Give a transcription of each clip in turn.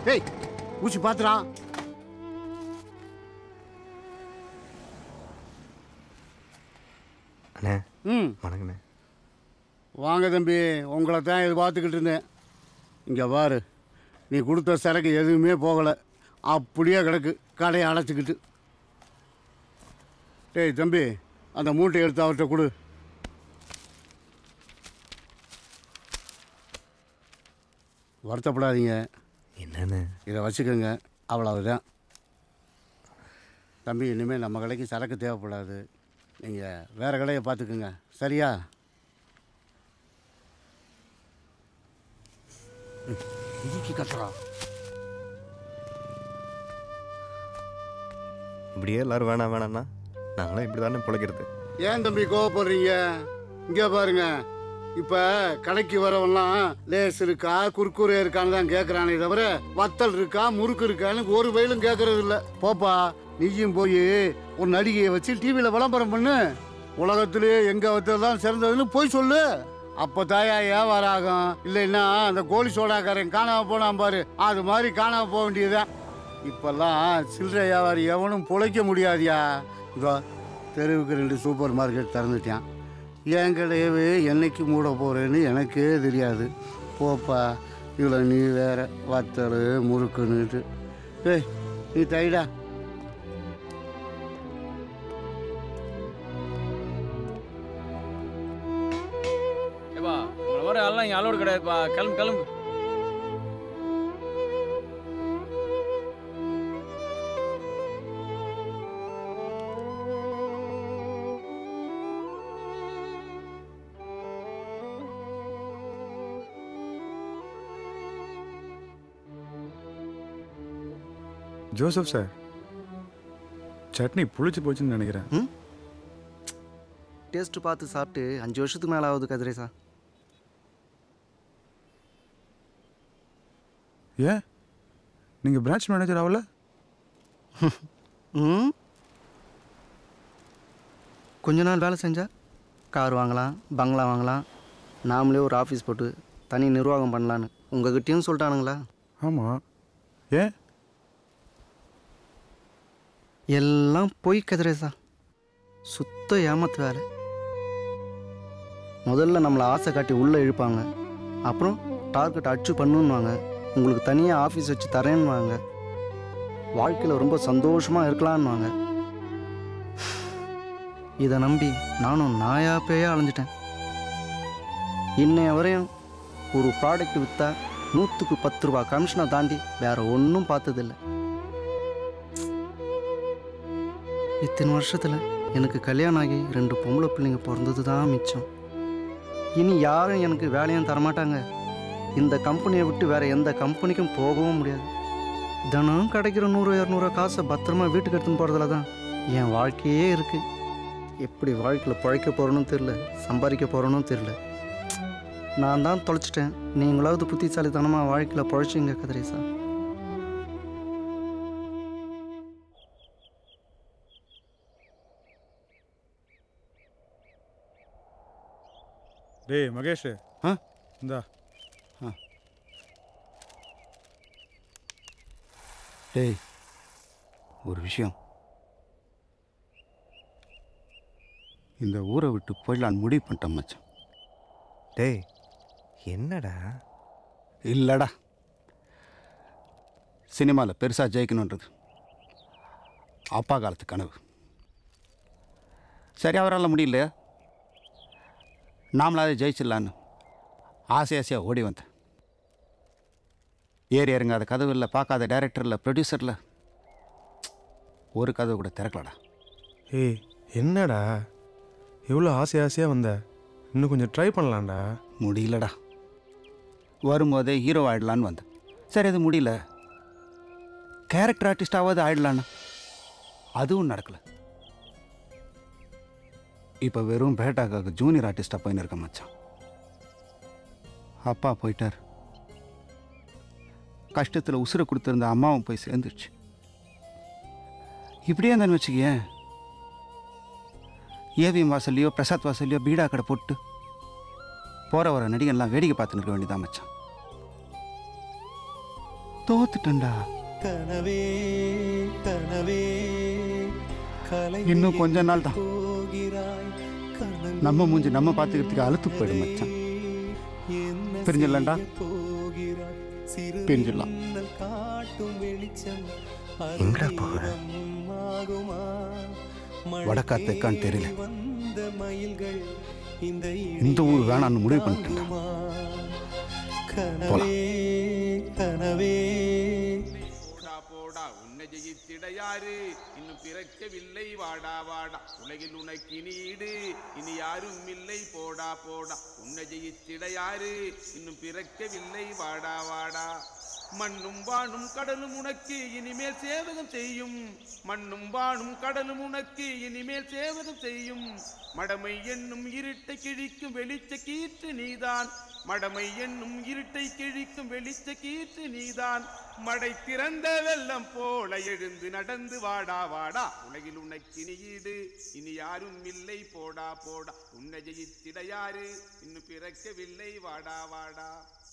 டேய் ஊசி பாத்துடா அண்ணே ம் வணக்கண்ணே வாங்க தம்பி உங்களை தான் எதிர்பார்த்துக்கிட்டு இருந்தேன் இங்கே பாரு நீ கொடுத்த சரக்கு எதுவுமே போகலை அப்படியே கிடக்கு கடையை அடைச்சிக்கிட்டு டேய் தம்பி அந்த மூட்டை எடுத்து அவர்கிட்ட கொடு வருத்தப்படாதீங்க என்னண்ணே இதை வச்சுக்கோங்க அவ்வளவுதான் தம்பி இனிமேல் நம்ம கடைக்கு சரக்கு தேவைப்படாது நீங்கள் வேறு கடையை பார்த்துக்குங்க சரியா ம், இதுக்கு கட்டுறா இப்படியே எல்லாரும் வேணாம் வேணாம்னா நாங்களும் இப்படி தானே பிழைக்கிறது ஏன் தம்பி கோவப்படுறீங்க இங்கே பாருங்க இப்போ கடைக்கு வரவெல்லாம் லேஸ் இருக்கா குர்குரே இருக்கான்னு தான் கேட்குறானே தவிர வத்தல் இருக்கா முறுக்கு இருக்கான்னு ஒரு வயலும் கேட்கறது இல்லை போப்பா நீயும் போய் ஒரு நடிகையை வச்சு டிவியில் விளம்பரம் பண்ணு உலகத்திலேயே எங்க வத்தல் தான் சிறந்ததுன்னு போய் சொல்லு அப்போ தாயா வியாபாரம் ஆகும் இல்லைன்னா அந்த கோழி சோடாக்காரன் காணாம போனான் பாரு அது மாதிரி காணாம போக வேண்டியதுதான் இப்பெல்லாம் சில்லறை வியாபாரி எவனும் பிழைக்க முடியாதியா இதோ தெருவுக்கு ரெண்டு சூப்பர் மார்க்கெட் திறந்துட்டான் என் கடையவே என்னைக்கு மூட போகிறேன்னு எனக்கே தெரியாது போப்பா இவ்வளோ நீ வேற வத்தல் முறுக்குன்னுட்டு ஏய் நீ தைடா ஏப்பா உங்களை வர எல்லாம் இங்கே அலோடு கிடையாதுப்பா கிளம்பு கிளம்பு ஜோசப் சார் சட்னி புளிச்சு போச்சுன்னு நினைக்கிறேன் டேஸ்ட் பார்த்து சாப்பிட்டு அஞ்சு வருஷத்துக்கு மேலே ஆகுது கதிரேசா ஏன் நீங்கள் பிரான்ச் மேனேஜர் ஆகல ம் கொஞ்ச நாள் வேலை செஞ்சா கார் வாங்கலாம் பங்களா வாங்கலாம் நாமளே ஒரு ஆஃபீஸ் போட்டு தனி நிர்வாகம் பண்ணலான்னு உங்ககிட்டயும் சொல்லிட்டானுங்களா ஆமாம் ஏன் எல்லாம் பொய் கதிரேசா சுத்த ஏமாத்து வேலை முதல்ல நம்மளை ஆசை காட்டி உள்ளே இழுப்பாங்க அப்புறம் டார்கெட் அச்சு பண்ணுன்னுவாங்க உங்களுக்கு தனியாக ஆஃபீஸ் வச்சு தரேன்னுவாங்க வாழ்க்கையில் ரொம்ப சந்தோஷமாக இருக்கலான்னுவாங்க இதை நம்பி நானும் நாயா பேயா அலைஞ்சிட்டேன் இன்னைய வரையும் ஒரு ப்ராடக்ட் விற்றா நூற்றுக்கு பத்து ரூபா கமிஷனை தாண்டி வேற ஒன்றும் பார்த்ததில்லை இத்தனை வருஷத்தில் எனக்கு கல்யாணம் ஆகி ரெண்டு பொம்பளை பிள்ளைங்க பிறந்தது தான் மிச்சம் இனி யாரும் எனக்கு வேலையும் தரமாட்டாங்க இந்த கம்பெனியை விட்டு வேற எந்த கம்பெனிக்கும் போகவும் முடியாது தினம் கிடைக்கிற நூறு இரநூறுவா காசை பத்திரமா வீட்டுக்கு எடுத்துன்னு போகிறதுல தான் என் வாழ்க்கையே இருக்குது எப்படி வாழ்க்கையில் பிழைக்க போகிறனும் தெரில சம்பாதிக்க போகிறனும் தெரில நான் தான் தொலைச்சிட்டேன் நீங்களாவது புத்திசாலித்தனமாக வாழ்க்கையில் பிழைச்சிங்க கதிரேசா டேய் மகேஷ் ஆ? இந்தா டேய் ஒரு விஷயம் இந்த ஊரை விட்டு போயிடலான்னு முடிவு பண்ணிட்டேன் மச்சான் டேய் என்னடா இல்லைடா சினிமாவில் பெருசாக ஜெயிக்கணுன்றது அப்பா காலத்து கனவு சரி அவரால் முடியல நாமளாவது ஜெயிச்சிடலான்னு ஆசை ஆசையாக ஓடி வந்தேன் ஏறி இறங்காத கதவு இல்லை பார்க்காத டைரக்டர் இல்லை ப்ரொடியூசர் இல்லை ஒரு கதவு கூட திறக்கலடா ஏய் என்னடா எவ்வளோ ஆசை ஆசையாக வந்த இன்னும் கொஞ்சம் ட்ரை பண்ணலாம்டா முடியலடா வரும்போதே ஹீரோ ஆயிடலான்னு வந்தேன் சரி அது முடியல கேரக்டர் ஆர்டிஸ்டாவது ஆயிடலான்னு அதுவும் நடக்கல இப்போ வெறும் பேட்டாக்காக ஜூனியர் ஆர்டிஸ்டாக போயின்னு இருக்க மச்சான் அப்பா போயிட்டார் கஷ்டத்தில் உசுரை கொடுத்துருந்த அம்மாவும் போய் சேர்ந்துருச்சு இப்படியே இருந்தான்னு வச்சுக்கேன் ஏவிஎம் வாசல்லையோ பிரசாத் வாசல்லையோ பீடா கடை போட்டு போகிற வர நடிகன்லாம் வேடிக்கை பார்த்துன்னு இருக்க வேண்டியதான் மச்சான் தோத்துட்டேன்டா கனவே கனவே இன்னும் கொஞ்ச நாள் தான் நம்ம மூஞ்சி நம்ம பார்த்துக்கிறதுக்கு அழுத்து போயிடும் மச்சான் பிரிஞ்சிடலாம்டா பிரிஞ்சிடலாம் காட்டும் வெளிச்சம் எங்கடா போக வடக்கா தெக்கான்னு தெரியல வந்த மயில்கள் இந்த இந்த ஊர் வேணான்னு முடிவு பண்ணிட்டேன்டா கனவே கனவே போடா போடா உன்னை ஜெயித்திட யாரு இன்னும் பிறக்கவில்லை வாடா வாடா உலகில் உனக்கு இனி ஈடு இனி யாரும் இல்லை போடா போடா உன்னை ஜெயித்திட யாரு இன்னும் பிறக்கவில்லை வாடா வாடா மண்ணும் வானும் கடலும் உனக்கு இனிமேல் சேவகம் செய்யும் மண்ணும் வானும் கடலும் உனக்கு இனிமேல் சேவகம் செய்யும் மடமை என்னும் இருட்டை கிழிக்கும் வெளிச்ச கீற்று நீதான் மடமை என்னும் இருட்டை கிழிக்கும் வெளிச்ச கீற்று நீதான் மடை திறந்த வெள்ளம் போல எழுந்து நடந்து வாடா வாடா உலகில் உனக்கு இனி ஈடு இனி யாரும் இல்லை போடா போடா உன்னை ஜெயித்திட யாரு இன்னும் பிறக்கவில்லை வாடா வாடா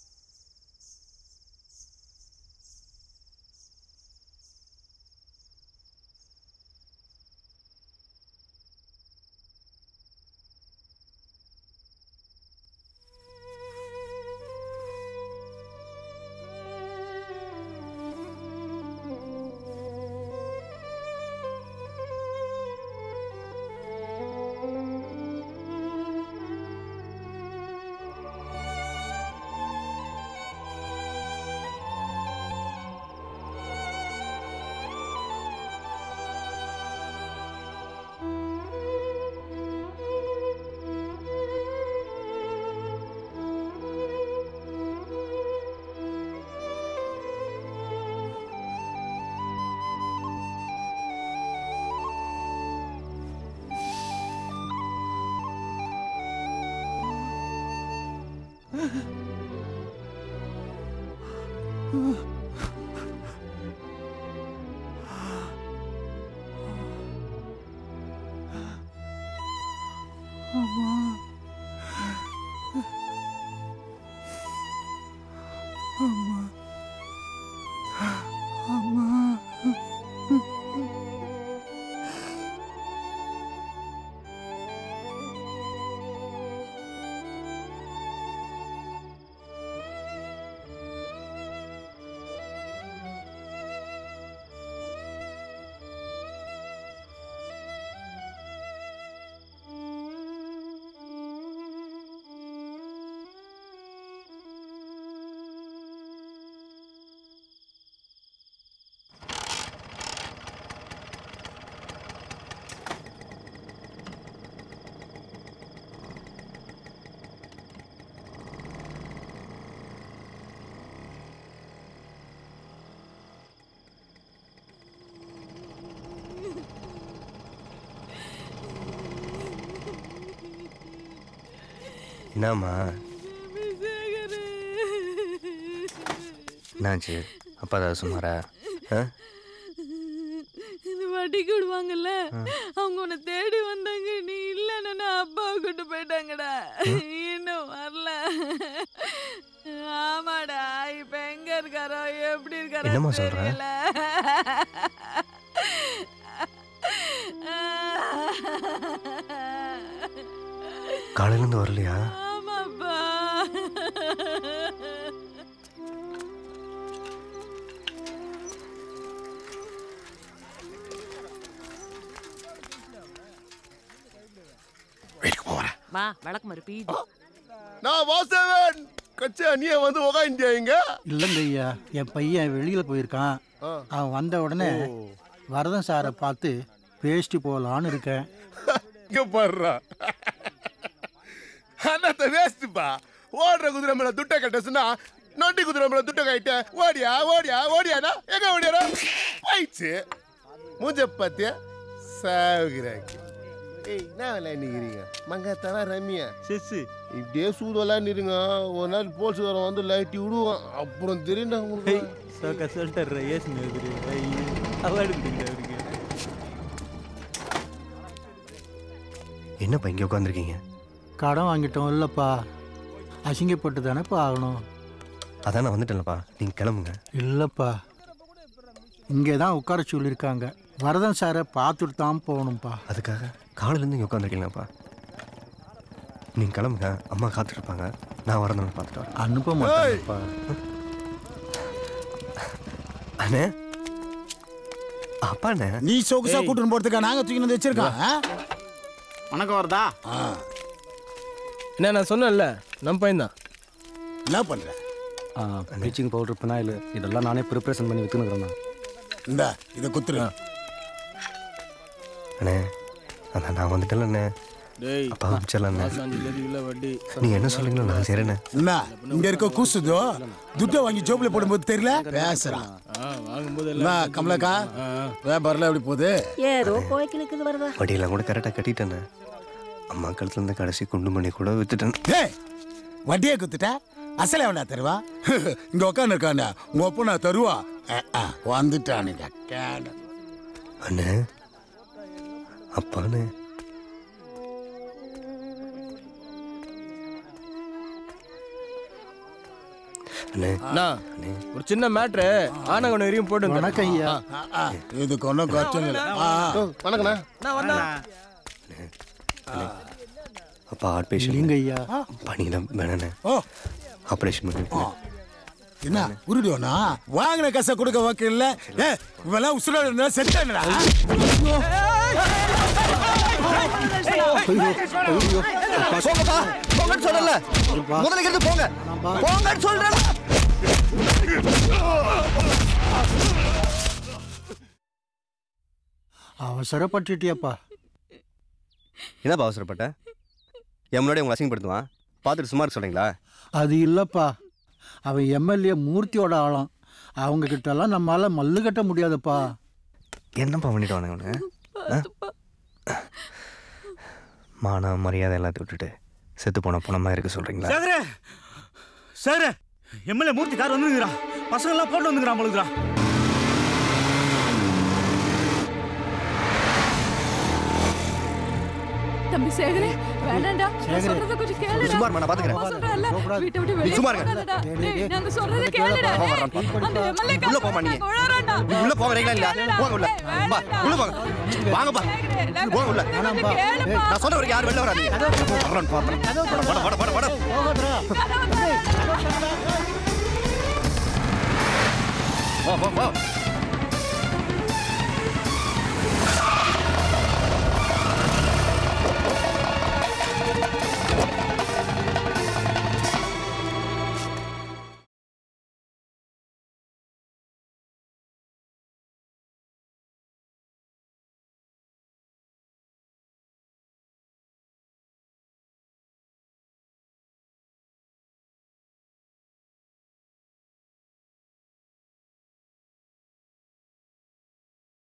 என்னம்மா என்னாச்சு அப்பா ஏதாவது சுமாரா ஆ இந்த வட்டிக்கு விடுவாங்கல்ல அவங்க உன்னை தேடி வந்தாங்க நீ இல்லைன்னு அப்பாவை கூட்டு போயிட்டாங்கடா இன்னும் வரல ஆமாடா இப்ப எங்க இருக்காரோ எப்படி இருக்காரோ என்னம்மா சொல்ற? தெரியல. காலையிலேருந்து வரலையா ஆமாப்பா வா விளக்கு மாதிரி பீது நான் வாசவன் கச்சா நீ வந்து உக்காண்டியா இங்க இல்லைங்க ஐயா என் பையன் வெளியில் போயிருக்கான் அவன் வந்த உடனே வரதன் சாரை பார்த்து பேசிட்டு போகலான்னு இருக்கேன் இங்க பாடுறா அண்ணாத்த வேஸ்ட்டுப்பா ஓடுற குதிரை மேல துட்ட கட்ட சொன்னா நொண்டி குதிரை மேல துட்ட கட்ட ஓடியா ஓடியா ஓடியானா எங்க ஓடியாரா போயிடுச்சு மூஞ்ச பாத்தியா சாகுறாங்க ஏய் என்ன விளையாண்டுக்கிறீங்க மங்கத்தானா ரம்யா செஸ்ஸு இப்படியே சூது விளையாண்டுருங்க ஒரு நாள் போலீஸ்காரன் வந்து லைட்டி விடுவான் அப்புறம் தெரியுண்டா உங்களுக்கு சோக்கா சொல்லிட்டு ஏசு நேர்ந்துரு அவார்டு கொடுங்க அவருக்கு என்னப்பா இங்கே உட்காந்துருக்கீங்க கடன் வாங்கிட்டோம் இல்லைப்பா அசிங்கப்பட்டு தானேப்பா ஆகணும் அதான் நான் வந்துட்டேன்லப்பா நீங்கள் கிளம்புங்க இல்லைப்பா இங்கே தான் உட்கார சொல்லியிருக்காங்க வரதன் சாரை பார்த்துட்டு தான் போகணும்ப்பா அதுக்காக காலையிலேருந்து இங்கே உட்காந்துருக்கீங்களாப்பா நீங்கள் கிளம்புங்க அம்மா காத்திருப்பாங்க நான் வரணும் பார்த்துட்டு வரேன் அனுப்ப மாட்டேன்ப்பா அண்ணே அப்பா அண்ணே நீ சொகுசா கூட்டின்னு போறதுக்கா நாங்க தூக்கி வந்து வச்சிருக்கோம் ஆ? வணக்கம் வரதா என்ன நான் சொன்னேன்ல நம்ம பையன் தான் என்ன பண்ற ப்ளீச்சிங் பவுடர் பினாயில் இதெல்லாம் நானே ப்ரிப்பரேஷன் பண்ணி விற்றுனுக்குறேண்ணா இந்த இதை குத்துரு அண்ணே அதான் நான் வந்துட்டேன்ல அண்ணே டேய் அப்பா அனுப்பிச்சிடலாம் அண்ணே மாசம் அஞ்சு தேதி இல்லை வட்டி நீங்கள் என்ன சொல்றீங்களோ நான் செய்கிறேண்ணே என்ன இங்க இருக்க கூசுதோ துட்டை வாங்கி ஜோப்ல போடும்போது தெரியல பேசுறான் ஆ வாங்கும்போது என்ன கமலக்கா வியாபாரம் எப்படி போகுது ஏதோ போய்க்கு நிற்குது வருதா வட்டியெல்லாம் கூட கரெக்டாக கட்டிட்டேண்ணே அம்மா கழுத்துல இருந்து கடைசி குண்டு மணி கூட வித்துட்டேன் டேய் வட்டியே குத்துட்ட அசல எவனா தருவா இங்க உட்காந்து இருக்கானே உங்க ஒப்ப நான் தருவா அஹ், அஹ், வந்துட்டானுங்க கேடு. அண்ணே அப்பாண்ணே அண்ணே அண்ணா ஒரு சின்ன மேட்ரு ஆனங்கொண்டு வரையும் போட்டு வணக்கம் ஐயா. அஹ், அஹ், இதுக்கு ஒன்றும் குறைச்சல் இல்லை ஆ, ஆ. வணக்கண்ணா நான் வந்தேன் அப்பா ஹார்ட் பேஷண்ட் இல்லைங்க ஐயா பண்ணிக்கலாம் வேணாண்ணே ஓ ஆப்ரேஷன் பண்ணி என்ன உருடுவோனா வாங்கின காசை கொடுக்க வாக்கு இல்ல ஏ இவெல்லாம் உசுரோட இருந்தா செத்தானடா போங்கப்பா போங்கன்னு சொல்லல முதல்ல இருந்து போங்க போங்கன்னு சொல்றேன் அவசரப்பட்டுட்டியாப்பா என்னப்பா அவசரப்பட்ட என் முன்னாடி உங்களை அசிங்கப்படுத்துவான் பார்த்துட்டு சும்மா இருக்க சொல்றீங்களா அது இல்லைப்பா அவன் எம்எல்ஏ மூர்த்தியோட ஆளாம் அவங்க கிட்டலாம் நம்மளால மல்லு கட்ட முடியாதுப்பா என்னப்பா பண்ணிட்டு வாங்க அவனு மான மரியாதை எல்லாத்தையும் விட்டுட்டு செத்து போன பணமாக இருக்க சொல்றீங்களா சேகரே சேகரே எம்எல்ஏ மூர்த்தி கார் வந்துங்கிறான் பசங்க எல்லாம் போட்டு வந்துங்கிறான் பொழுதுறான் தம்பி சேகரே வேண்டாம்டா நான் சேகரே. சொல்றத கொஞ்சம் கேளுடா சும்மா இருமா, நான் பாத்துக்கிறேன். அம்மா சொல்றேன்ல, வீட்டை விட்டு நீ வெளியே சும்மா இருங்க. போகாதடா. டேய், டேய், டேய், நாங்க சொல்றத டேய், கேளுடா டேய், டேய். டேய், அந்த எம்எல்ஏ உள்ள போமா நீங்க. நீ உள்ள போகிறீங்களா இல்லையா போங்க உள்ள பா உள்ள போங்க வாங்கப்பா போங்க உள்ள வேணாம்ப்பா. நான் சொல்ற வரைக்கும் யாரும் வெளில வராதீங்க வர்றேன், பாத்துறேன். வட வட வட வட போகாதடா. வா வா வா